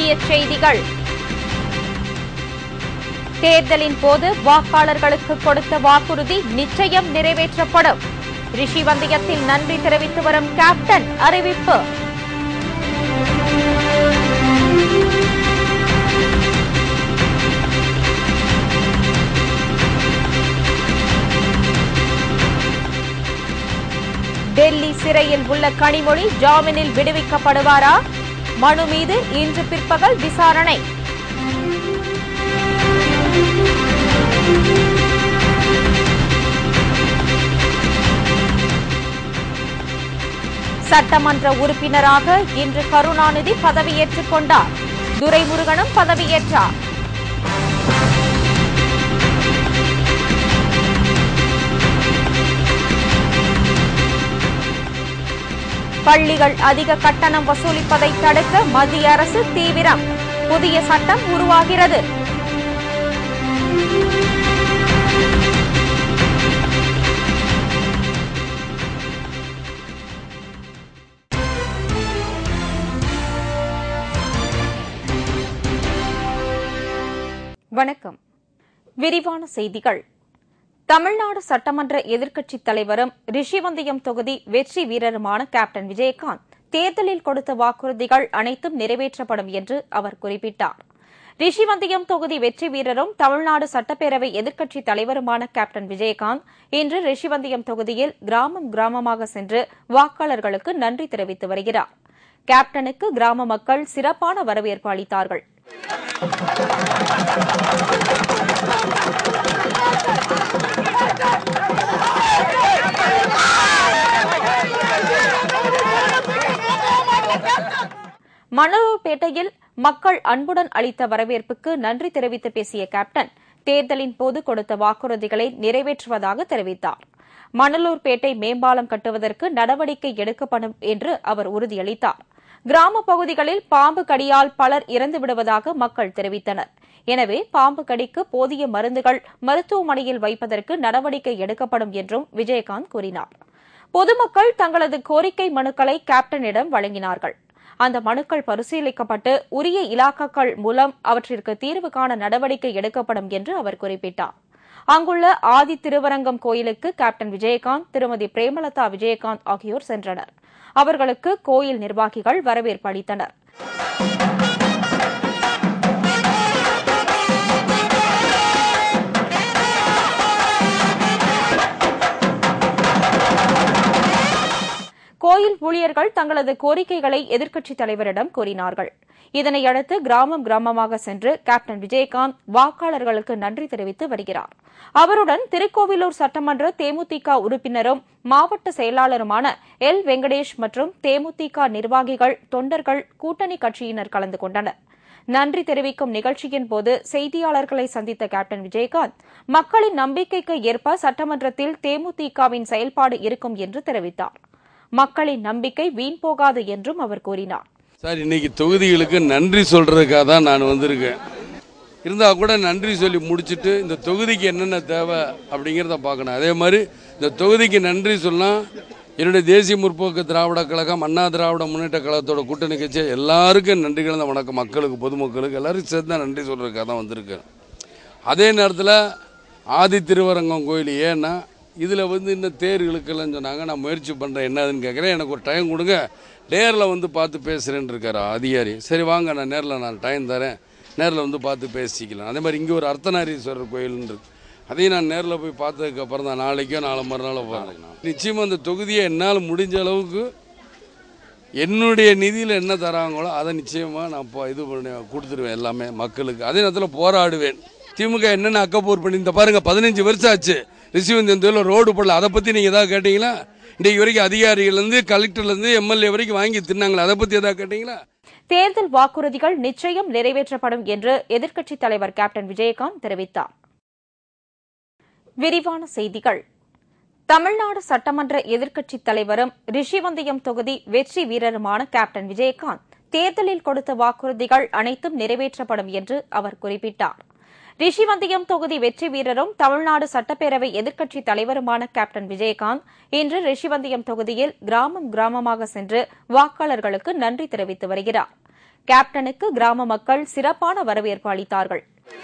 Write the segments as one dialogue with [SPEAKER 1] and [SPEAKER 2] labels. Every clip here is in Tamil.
[SPEAKER 1] முக்கிய செய்திகள் தேர்தலின் போது வாக்காளர்களுக்கு கொடுத்த வாக்குறுதி நிச்சயம் நிறைவேற்றப்படும் ரிஷிவந்தியத்தில் நன்றி தெரிவித்து வரும் கேப்டன் அறிவிப்பு டெல்லி சிறையில் உள்ள கனிமொழி ஜாமீனில் விடுவிக்கப்படுவாரா மனு மீது இன்று பிற்பகல் விசாரணை சட்டமன்ற உறுப்பினராக இன்று கருணாநிதி பதவியேற்றுக் கொண்டார் துரைமுருகனும் பதவியேற்றார் பள்ளிகள் அதிக கட்டணம் வசூலிப்பதை தடுக்க மத்திய அரசு தீவிரம் புதிய சட்டம் உருவாகிறது வணக்கம் விரிவான செய்திகள் தமிழ்நாடு சட்டமன்ற எதிர்க்கட்சித் தலைவரும் ரிஷிவந்தியம் தொகுதி வெற்றி வீரருமான கேப்டன் விஜயகாந்த் தேர்தலில் கொடுத்த வாக்குறுதிகள் அனைத்தும் நிறைவேற்றப்படும் என்று அவர் குறிப்பிட்டார் ரிஷிவந்தியம் தொகுதி வெற்றி வீரரும் தமிழ்நாடு சட்டப்பேரவை எதிர்க்கட்சித் தலைவருமான கேப்டன் விஜயகாந்த் இன்று ரிஷிவந்தியம் தொகுதியில் கிராமம் கிராமமாக சென்று வாக்காளர்களுக்கு நன்றி தெரிவித்து வருகிறார் கேப்டனுக்கு கிராம மக்கள் சிறப்பான வரவேற்பு அளித்தார்கள் மணலூர்பேட்டையில் மக்கள் அன்புடன் அளித்த வரவேற்புக்கு நன்றி தெரிவித்து பேசிய கேப்டன் தேர்தலின் போது கொடுத்த வாக்குறுதிகளை நிறைவேற்றுவதாக தெரிவித்தார் மணலூர்பேட்டை மேம்பாலம் கட்டுவதற்கு நடவடிக்கை எடுக்கப்படும் என்று அவர் உறுதியளித்தார் கிராம பகுதிகளில் பாம்பு கடியால் பலர் இறந்து விடுவதாக மக்கள் தெரிவித்தனர் எனவே பாம்பு கடிக்கு போதிய மருந்துகள் மருத்துவமனையில் வைப்பதற்கு நடவடிக்கை எடுக்கப்படும் என்றும் விஜயகாந்த் கூறினார் பொதுமக்கள் தங்களது கோரிக்கை மனுக்களை கேப்டனிடம் வழங்கினார்கள் அந்த மனுக்கள் பரிசீலிக்கப்பட்டு உரிய இலாக்காக்கள் மூலம் அவற்றிற்கு தீர்வு காண நடவடிக்கை எடுக்கப்படும் என்று அவர் குறிப்பிட்டார் அங்குள்ள ஆதி திருவரங்கம் கோயிலுக்கு கேப்டன் விஜயகாந்த் திருமதி பிரேமலதா விஜயகாந்த் ஆகியோர் சென்றனர் அவர்களுக்கு கோயில் நிர்வாகிகள் வரவேற்பு அளித்தனர் கோயில் ஊழியர்கள் தங்களது கோரிக்கைகளை எதிர்க்கட்சித் தலைவரிடம் கூறினார்கள் இதனையடுத்து கிராமம் கிராமமாக சென்று கேப்டன் விஜயகாந்த் வாக்காளர்களுக்கு நன்றி தெரிவித்து வருகிறார் அவருடன் திருக்கோவிலூர் சட்டமன்ற தேமுதிக உறுப்பினரும் மாவட்ட செயலாளருமான எல் வெங்கடேஷ் மற்றும் தேமுதிக நிர்வாகிகள் தொண்டர்கள் கூட்டணி கட்சியினர் கலந்து கொண்டனர் நன்றி தெரிவிக்கும் நிகழ்ச்சியின் போது செய்தியாளர்களை சந்தித்த கேப்டன் விஜயகாந்த் மக்களின் நம்பிக்கைக்கு ஏற்ப சட்டமன்றத்தில் தேமுதிகவின் செயல்பாடு இருக்கும் என்று தெரிவித்தார் மக்களின் நம்பிக்கை வீண் போகாது என்றும் அவர் கூறினார்
[SPEAKER 2] சார் இன்னைக்கு தொகுதிகளுக்கு நன்றி சொல்றதுக்காக தான் நான் வந்திருக்கேன் இருந்தால் கூட நன்றி சொல்லி முடிச்சுட்டு இந்த தொகுதிக்கு என்னென்ன தேவை அப்படிங்கிறத பார்க்கணும் அதே மாதிரி இந்த தொகுதிக்கு நன்றி சொன்னால் என்னுடைய தேசிய முற்போக்கு திராவிட கழகம் அண்ணா திராவிட முன்னேற்ற கழகத்தோட கூட்டணி கட்சி எல்லாருக்கும் நன்றி கலந்த வணக்கம் மக்களுக்கு பொதுமக்களுக்கு எல்லாருக்கும் சேர்த்து தான் நன்றி சொல்றதுக்காக தான் வந்திருக்கேன் அதே நேரத்தில் ஆதி திருவரங்கம் கோயில் ஏன்னா இதில் வந்து இன்னும் தேர் இழுக்கலன்னு சொன்னாங்க நான் முயற்சி பண்ணுறேன் என்னதுன்னு கேட்குறேன் எனக்கு ஒரு டைம் கொடுங்க நேரில் வந்து பார்த்து பேசுகிறேன்னு இருக்காரு அதிகாரி சரி வாங்க நான் நேரில் நான் டைம் தரேன் நேரில் வந்து பார்த்து பேசிக்கலாம் அதே மாதிரி இங்கே ஒரு அர்த்தநாரீஸ்வரர் கோயில்னு இருக்கு அதையும் நான் நேரில் போய் பார்த்ததுக்கு அப்புறம் தான் நாளைக்கோ நாளை மறுநாளோ போகிறேன் நிச்சயமாக அந்த தொகுதியை என்னால் முடிஞ்ச அளவுக்கு என்னுடைய நிதியில் என்ன தராங்களோ அதை நிச்சயமாக நான் இப்போ இது பண்ணி கொடுத்துருவேன் எல்லாமே மக்களுக்கு அதே நேரத்தில் போராடுவேன் திமுக என்னென்ன அக்கப்போர் பண்ணி இந்த பாருங்க பதினஞ்சு வருஷம் ஆச்சு ரிஷிவந்தன் ரோடு போடல அதை பற்றி நீங்கள் எதாவது கேட்டீங்களா இன்றைக்கு வரைக்கும் அதிகாரிகள்லேருந்து கலெக்டர்லேருந்து எம்எல்ஏ வரைக்கும் வாங்கி தின்னாங்களா அதை பற்றி எதாவது கேட்டீங்களா
[SPEAKER 1] தேர்தல் வாக்குறுதிகள் நிச்சயம் நிறைவேற்றப்படும் என்று எதிர்க்கட்சித் தலைவர் கேப்டன் விஜயகாந்த் தெரிவித்தார் விரிவான செய்திகள் தமிழ்நாடு சட்டமன்ற எதிர்க்கட்சித் தலைவரும் ரிஷிவந்தியம் தொகுதி வெற்றி வீரருமான கேப்டன் விஜயகாந்த் தேர்தலில் கொடுத்த வாக்குறுதிகள் அனைத்தும் நிறைவேற்றப்படும் என்று அவர் குறிப்பிட்டார் ரிஷிவந்தியம் தொகுதி வெற்றி வீரரும் தமிழ்நாடு சட்டப்பேரவை எதிர்க்கட்சித் தலைவருமான கேப்டன் விஜயகாந்த் இன்று ரிஷிவந்தியம் தொகுதியில் கிராமம் கிராமமாக சென்று வாக்காளர்களுக்கு நன்றி தெரிவித்து வருகிறார் கேப்டனுக்கு கிராம மக்கள் சிறப்பான வரவேற்பு அளித்தார்கள்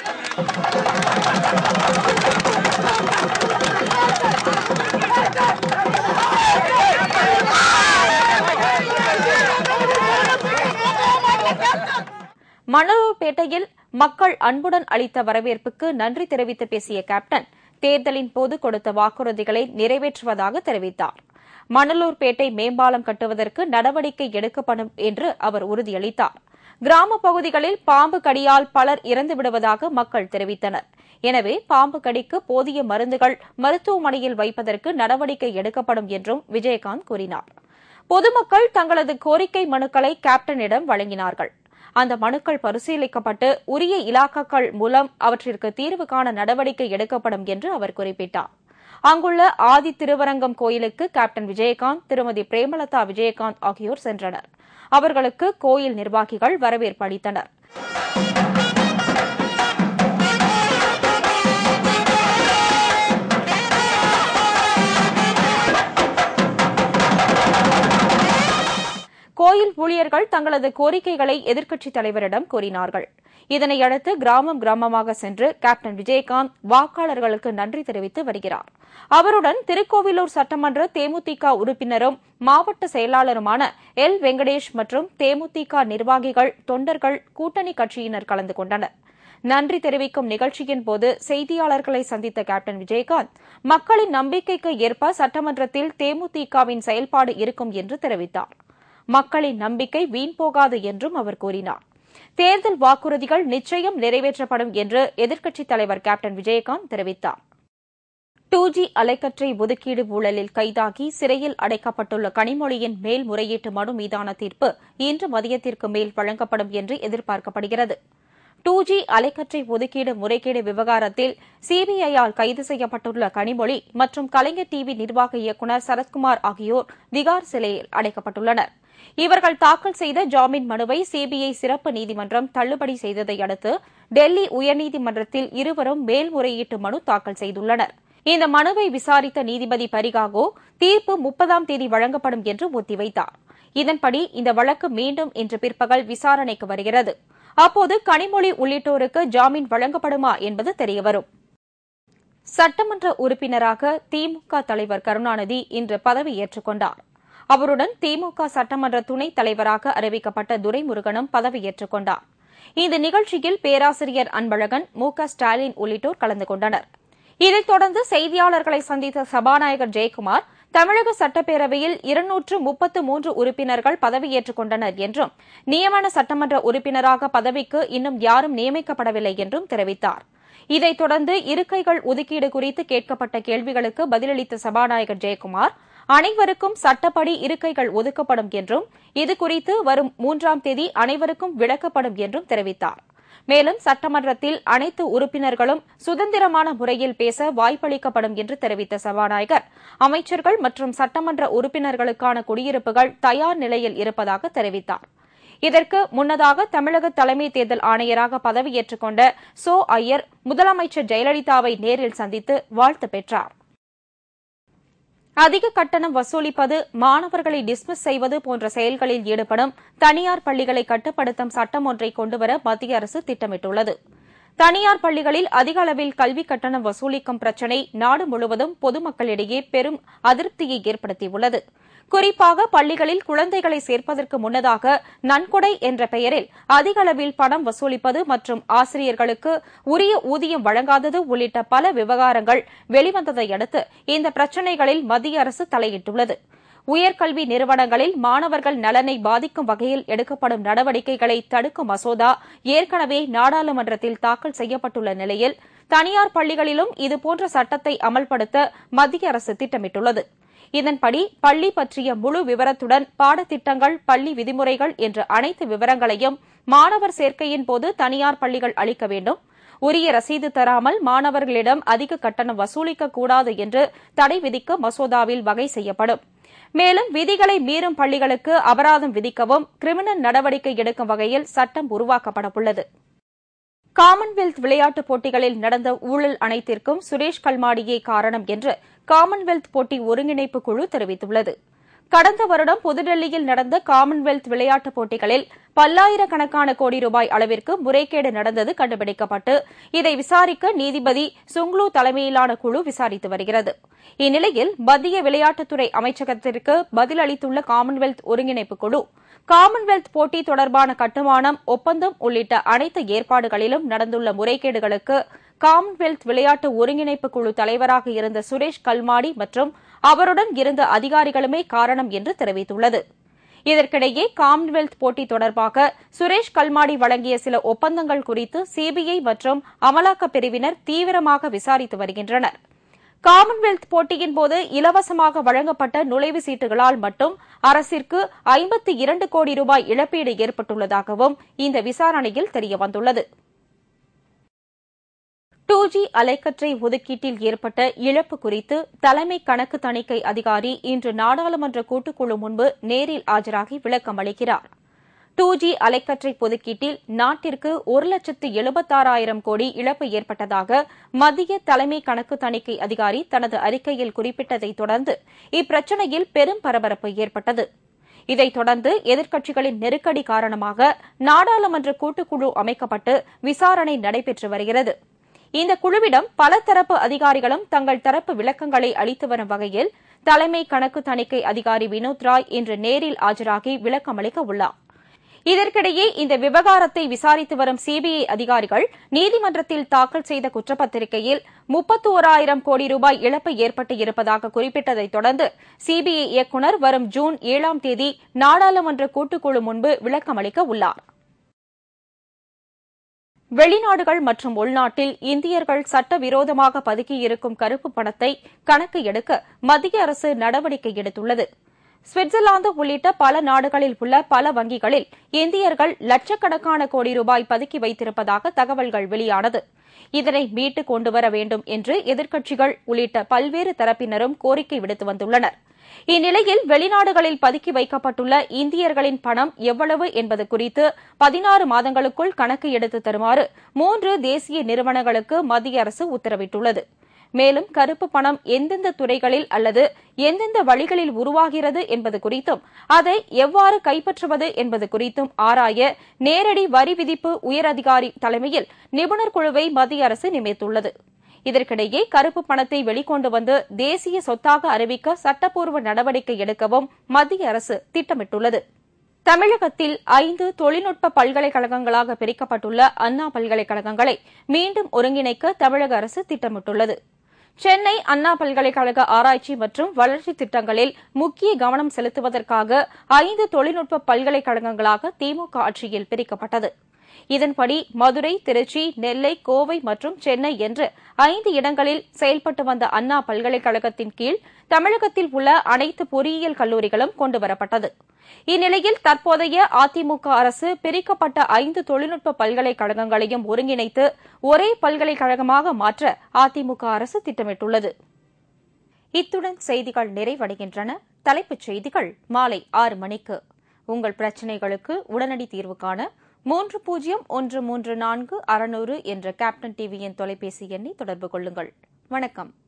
[SPEAKER 1] மணலூர்பேட்டையில் மக்கள் அன்புடன் அளித்த வரவேற்புக்கு நன்றி தெரிவித்து பேசிய கேப்டன் தேர்தலின் போது கொடுத்த வாக்குறுதிகளை நிறைவேற்றுவதாக தெரிவித்தார் மணலூர்பேட்டை மேம்பாலம் கட்டுவதற்கு நடவடிக்கை எடுக்கப்படும் என்று அவர் உறுதியளித்தார் கிராம பகுதிகளில் பாம்பு கடியால் பலர் இறந்து விடுவதாக மக்கள் தெரிவித்தனர் எனவே பாம்பு கடிக்கு போதிய மருந்துகள் மருத்துவமனையில் வைப்பதற்கு நடவடிக்கை எடுக்கப்படும் என்றும் விஜயகாந்த் கூறினார் பொதுமக்கள் தங்களது கோரிக்கை மனுக்களை கேப்டனிடம் வழங்கினார்கள் அந்த மனுக்கள் பரிசீலிக்கப்பட்டு உரிய இலாக்காக்கள் மூலம் அவற்றிற்கு தீர்வு காண நடவடிக்கை எடுக்கப்படும் என்று அவர் குறிப்பிட்டார் அங்குள்ள ஆதி திருவரங்கம் கோயிலுக்கு கேப்டன் விஜயகாந்த் திருமதி பிரேமலதா விஜயகாந்த் ஆகியோர் சென்றனர் அவர்களுக்கு கோயில் நிர்வாகிகள் வரவேற்பு அளித்தனர் கோயில் ஊழியர்கள் தங்களது கோரிக்கைகளை எதிர்க்கட்சித் தலைவரிடம் கூறினார்கள் இதனையடுத்து கிராமம் கிராமமாக சென்று கேப்டன் விஜயகாந்த் வாக்காளர்களுக்கு நன்றி தெரிவித்து வருகிறார் அவருடன் திருக்கோவிலூர் சட்டமன்ற தேமுதிக உறுப்பினரும் மாவட்ட செயலாளருமான எல் வெங்கடேஷ் மற்றும் தேமுதிக நிர்வாகிகள் தொண்டர்கள் கூட்டணி கட்சியினர் கலந்து கொண்டனர் நன்றி தெரிவிக்கும் நிகழ்ச்சியின் போது செய்தியாளர்களை சந்தித்த கேப்டன் விஜயகாந்த் மக்களின் நம்பிக்கைக்கு ஏற்ப சட்டமன்றத்தில் தேமுதிகவின் செயல்பாடு இருக்கும் என்று தெரிவித்தார் மக்களின் நம்பிக்கை வீண் போகாது என்றும் அவர் கூறினார் தேர்தல் வாக்குறுதிகள் நிச்சயம் நிறைவேற்றப்படும் என்று எதிர்க்கட்சித் தலைவர் கேப்டன் விஜயகாந்த் தெரிவித்தார் டூ ஜி அலைக்கற்றை ஒதுக்கீடு ஊழலில் கைதாகி சிறையில் அடைக்கப்பட்டுள்ள கனிமொழியின் மேல்முறையீட்டு மனு மீதான தீர்ப்பு இன்று மதியத்திற்கு மேல் வழங்கப்படும் என்று எதிர்பார்க்கப்படுகிறது டூ ஜி அலைக்கற்றை ஒதுக்கீடு முறைகேடு விவகாரத்தில் சிபிஐயால் கைது செய்யப்பட்டுள்ள கனிமொழி மற்றும் கலைஞர் டிவி நிர்வாக இயக்குநர் சரத்குமார் ஆகியோர் திகார் சிலையில் அடைக்கப்பட்டுள்ளனர் இவர்கள் தாக்கல் செய்த ஜாமீன் மனுவை சிபிஐ சிறப்பு நீதிமன்றம் தள்ளுபடி செய்ததை அடுத்து டெல்லி உயர்நீதிமன்றத்தில் இருவரும் மேல்முறையீட்டு மனு தாக்கல் செய்துள்ளனர் இந்த மனுவை விசாரித்த நீதிபதி பரிகாகோ தீர்ப்பு முப்பதாம் தேதி வழங்கப்படும் என்று ஒத்திவைத்தார் இதன்படி இந்த வழக்கு மீண்டும் இன்று பிற்பகல் விசாரணைக்கு வருகிறது அப்போது கனிமொழி உள்ளிட்டோருக்கு ஜாமீன் வழங்கப்படுமா என்பது தெரியவரும் சட்டமன்ற உறுப்பினராக திமுக தலைவர் கருணாநிதி இன்று பதவியேற்றுக் கொண்டார் அவருடன் திமுக சட்டமன்ற துணைத் தலைவராக அறிவிக்கப்பட்ட துரைமுருகனும் பதவியேற்றுக் கொண்டார் இந்த நிகழ்ச்சியில் பேராசிரியர் அன்பழகன் மு க ஸ்டாலின் உள்ளிட்டோர் கலந்து கொண்டனர் இதைத் தொடர்ந்து செய்தியாளர்களை சந்தித்த சபாநாயகர் ஜெயக்குமார் தமிழக சட்டப்பேரவையில் இருநூற்று முப்பத்து மூன்று உறுப்பினர்கள் பதவியேற்றுக் கொண்டனர் என்றும் நியமன சட்டமன்ற உறுப்பினராக பதவிக்கு இன்னும் யாரும் நியமிக்கப்படவில்லை என்றும் தெரிவித்தார் இதைத் தொடர்ந்து இருக்கைகள் ஒதுக்கீடு குறித்து கேட்கப்பட்ட கேள்விகளுக்கு பதிலளித்த சபாநாயகர் ஜெயக்குமார் அனைவருக்கும் சட்டப்படி இருக்கைகள் ஒதுக்கப்படும் என்றும் இதுகுறித்து வரும் மூன்றாம் தேதி அனைவருக்கும் விளக்கப்படும் என்றும் தெரிவித்தார் மேலும் சட்டமன்றத்தில் அனைத்து உறுப்பினர்களும் சுதந்திரமான முறையில் பேச வாய்ப்பளிக்கப்படும் என்று தெரிவித்த சபாநாயகர் அமைச்சர்கள் மற்றும் சட்டமன்ற உறுப்பினர்களுக்கான குடியிருப்புகள் தயார் நிலையில் இருப்பதாக தெரிவித்தார் இதற்கு முன்னதாக தமிழக தலைமை தேர்தல் ஆணையராக பதவியேற்றுக் கொண்ட சோ ஐயர் முதலமைச்சர் ஜெயலலிதாவை நேரில் சந்தித்து வாழ்த்து பெற்றார் அதிக கட்டணம் வசூலிப்பது மாணவர்களை டிஸ்மிஸ் செய்வது போன்ற செயல்களில் ஈடுபடும் தனியார் பள்ளிகளை கட்டுப்படுத்தும் சட்டம் ஒன்றை கொண்டுவர மத்திய அரசு திட்டமிட்டுள்ளது தனியார் பள்ளிகளில் அதிக அளவில் கல்வி கட்டணம் வசூலிக்கும் பிரச்சினை நாடு முழுவதும் பொதுமக்களிடையே பெரும் அதிருப்தியை ஏற்படுத்தியுள்ளது குறிப்பாக பள்ளிகளில் குழந்தைகளை சேர்ப்பதற்கு முன்னதாக நன்கொடை என்ற பெயரில் அதிக அளவில் பணம் வசூலிப்பது மற்றும் ஆசிரியர்களுக்கு உரிய ஊதியம் வழங்காதது உள்ளிட்ட பல விவகாரங்கள் வெளிவந்ததை அடுத்து இந்த பிரச்சினைகளில் மத்திய அரசு தலையிட்டுள்ளது உயர்கல்வி நிறுவனங்களில் மாணவர்கள் நலனை பாதிக்கும் வகையில் எடுக்கப்படும் நடவடிக்கைகளை தடுக்கும் மசோதா ஏற்கனவே நாடாளுமன்றத்தில் தாக்கல் செய்யப்பட்டுள்ள நிலையில் தனியார் பள்ளிகளிலும் இதுபோன்ற சட்டத்தை அமல்படுத்த மத்திய அரசு திட்டமிட்டுள்ளது இதன்படி பள்ளி பற்றிய முழு விவரத்துடன் பாடத்திட்டங்கள் பள்ளி விதிமுறைகள் என்ற அனைத்து விவரங்களையும் மாணவர் சேர்க்கையின் போது தனியார் பள்ளிகள் அளிக்க வேண்டும் உரிய ரசீது தராமல் மாணவர்களிடம் அதிக கட்டணம் வசூலிக்கக்கூடாது என்று தடை விதிக்க மசோதாவில் வகை செய்யப்படும் மேலும் விதிகளை மீறும் பள்ளிகளுக்கு அபராதம் விதிக்கவும் கிரிமினல் நடவடிக்கை எடுக்கும் வகையில் சட்டம் உருவாக்கப்படவுள்ளது காமன்வெல்த் விளையாட்டுப் போட்டிகளில் நடந்த ஊழல் அனைத்திற்கும் சுரேஷ் கல்மாடியே காரணம் என்று காமன்வெல்த் போட்டி ஒருங்கிணைப்பு குழு தெரிவித்துள்ளது கடந்த வருடம் புதுடெல்லியில் நடந்த காமன்வெல்த் விளையாட்டுப் போட்டிகளில் பல்லாயிரக்கணக்கான கோடி ரூபாய் அளவிற்கு முறைகேடு நடந்தது கண்டுபிடிக்கப்பட்டு இதை விசாரிக்க நீதிபதி சுங்லு தலைமையிலான குழு விசாரித்து வருகிறது இந்நிலையில் மத்திய விளையாட்டுத்துறை அமைச்சகத்திற்கு பதிலளித்துள்ள காமன்வெல்த் ஒருங்கிணைப்பு குழு காமன்வெல்த் போட்டி தொடர்பான கட்டுமானம் ஒப்பந்தம் உள்ளிட்ட அனைத்து ஏற்பாடுகளிலும் நடந்துள்ள முறைகேடுகளுக்கு காமன்வெல்த் விளையாட்டு ஒருங்கிணைப்பு குழு தலைவராக இருந்த சுரேஷ் கல்மாடி மற்றும் அவருடன் இருந்த அதிகாரிகளுமே காரணம் என்று தெரிவித்துள்ளது இதற்கிடையே காமன்வெல்த் போட்டி தொடர்பாக சுரேஷ் கல்மாடி வழங்கிய சில ஒப்பந்தங்கள் குறித்து சிபிஐ மற்றும் அமலாக்கப் பிரிவினர் தீவிரமாக விசாரித்து வருகின்றனர் காமன்வெல்த் போட்டியின் போது இலவசமாக வழங்கப்பட்ட நுழைவு சீட்டுகளால் மட்டும் அரசிற்கு ஐம்பத்தி இரண்டு கோடி ரூபாய் இழப்பீடு ஏற்பட்டுள்ளதாகவும் இந்த விசாரணையில் தெரியவந்துள்ளது டூ ஜி அலைக்கற்றை ஒதுக்கீட்டில் ஏற்பட்ட இழப்பு குறித்து தலைமை கணக்கு தணிக்கை அதிகாரி இன்று நாடாளுமன்ற கூட்டுக்குழு முன்பு நேரில் ஆஜராகி விளக்கம் அளிக்கிறார் டூ ஜி அலைக்கற்றை ஒதுக்கீட்டில் நாட்டிற்கு ஒரு லட்சத்து எழுபத்தாறாயிரம் கோடி இழப்பு ஏற்பட்டதாக மத்திய தலைமை கணக்கு தணிக்கை அதிகாரி தனது அறிக்கையில் குறிப்பிட்டதைத் தொடர்ந்து இப்பிரச்சினையில் பெரும் பரபரப்பு ஏற்பட்டது இதைத் தொடர்ந்து எதிர்க்கட்சிகளின் நெருக்கடி காரணமாக நாடாளுமன்ற கூட்டுக்குழு அமைக்கப்பட்டு விசாரணை நடைபெற்று வருகிறது இந்த குழுவிடம் பல தரப்பு அதிகாரிகளும் தங்கள் தரப்பு விளக்கங்களை அளித்து வரும் வகையில் தலைமை கணக்கு தணிக்கை அதிகாரி வினோத் ராய் இன்று நேரில் ஆஜராகி விளக்கம் அளிக்க உள்ளார் இதற்கிடையே இந்த விவகாரத்தை விசாரித்து வரும் சிபிஐ அதிகாரிகள் நீதிமன்றத்தில் தாக்கல் செய்த குற்றப்பத்திரிகையில் முப்பத்து ஓராயிரம் கோடி ரூபாய் இழப்பு ஏற்பட்டு இருப்பதாக குறிப்பிட்டதைத் தொடர்ந்து சிபிஐ இயக்குநர் வரும் ஜூன் ஏழாம் தேதி நாடாளுமன்ற கூட்டுக்குழு முன்பு விளக்கம் அளிக்க உள்ளார் வெளிநாடுகள் மற்றும் உள்நாட்டில் இந்தியர்கள் சட்டவிரோதமாக பதுக்கியிருக்கும் கருப்பு பணத்தை கணக்கு எடுக்க மத்திய அரசு நடவடிக்கை எடுத்துள்ளது சுவிட்சர்லாந்து உள்ளிட்ட பல நாடுகளில் உள்ள பல வங்கிகளில் இந்தியர்கள் லட்சக்கணக்கான கோடி ரூபாய் பதுக்கி வைத்திருப்பதாக தகவல்கள் வெளியானது இதனை மீட்டுக் கொண்டுவர வேண்டும் என்று எதிர்க்கட்சிகள் உள்ளிட்ட பல்வேறு தரப்பினரும் கோரிக்கை விடுத்து வந்துள்ளனர் இந்நிலையில் வெளிநாடுகளில் பதுக்கி வைக்கப்பட்டுள்ள இந்தியர்களின் பணம் எவ்வளவு என்பது குறித்து பதினாறு மாதங்களுக்குள் கணக்கு எடுத்து தருமாறு மூன்று தேசிய நிறுவனங்களுக்கு மத்திய அரசு உத்தரவிட்டுள்ளது மேலும் கருப்பு பணம் எந்தெந்த துறைகளில் அல்லது எந்தெந்த வழிகளில் உருவாகிறது என்பது குறித்தும் அதை எவ்வாறு கைப்பற்றுவது என்பது குறித்தும் ஆராய நேரடி வரி விதிப்பு உயரதிகாரி தலைமையில் நிபுணர் குழுவை மத்திய அரசு நியமித்துள்ளது இதற்கிடையே கருப்பு பணத்தை வெளிக்கொண்டு வந்து தேசிய சொத்தாக அறிவிக்க சட்டப்பூர்வ நடவடிக்கை எடுக்கவும் மத்திய அரசு திட்டமிட்டுள்ளது தமிழகத்தில் ஐந்து தொழில்நுட்ப பல்கலைக்கழகங்களாக பிரிக்கப்பட்டுள்ள அண்ணா பல்கலைக்கழகங்களை மீண்டும் ஒருங்கிணைக்க தமிழக அரசு திட்டமிட்டுள்ளது சென்னை அண்ணா பல்கலைக்கழக ஆராய்ச்சி மற்றும் வளர்ச்சி திட்டங்களில் முக்கிய கவனம் செலுத்துவதற்காக ஐந்து தொழில்நுட்ப பல்கலைக்கழகங்களாக திமுக ஆட்சியில் பிரிக்கப்பட்டது இதன்படி மதுரை திருச்சி நெல்லை கோவை மற்றும் சென்னை என்று ஐந்து இடங்களில் செயல்பட்டு வந்த அண்ணா பல்கலைக்கழகத்தின் கீழ் தமிழகத்தில் உள்ள அனைத்து பொறியியல் கல்லூரிகளும் கொண்டுவரப்பட்டது இந்நிலையில் தற்போதைய அதிமுக அரசு பிரிக்கப்பட்ட ஐந்து தொழில்நுட்ப பல்கலைக்கழகங்களையும் ஒருங்கிணைத்து ஒரே பல்கலைக்கழகமாக மாற்ற அதிமுக அரசு திட்டமிட்டுள்ளது இத்துடன் செய்திகள் நிறைவடைகின்றன தலைப்புச் செய்திகள் மாலை ஆறு மணிக்கு உங்கள் பிரச்சினைகளுக்கு உடனடி தீர்வு காண மூன்று பூஜ்ஜியம் ஒன்று மூன்று நான்கு அறுநூறு என்ற கேப்டன் டிவியின் தொலைபேசி எண்ணை தொடர்பு கொள்ளுங்கள் வணக்கம்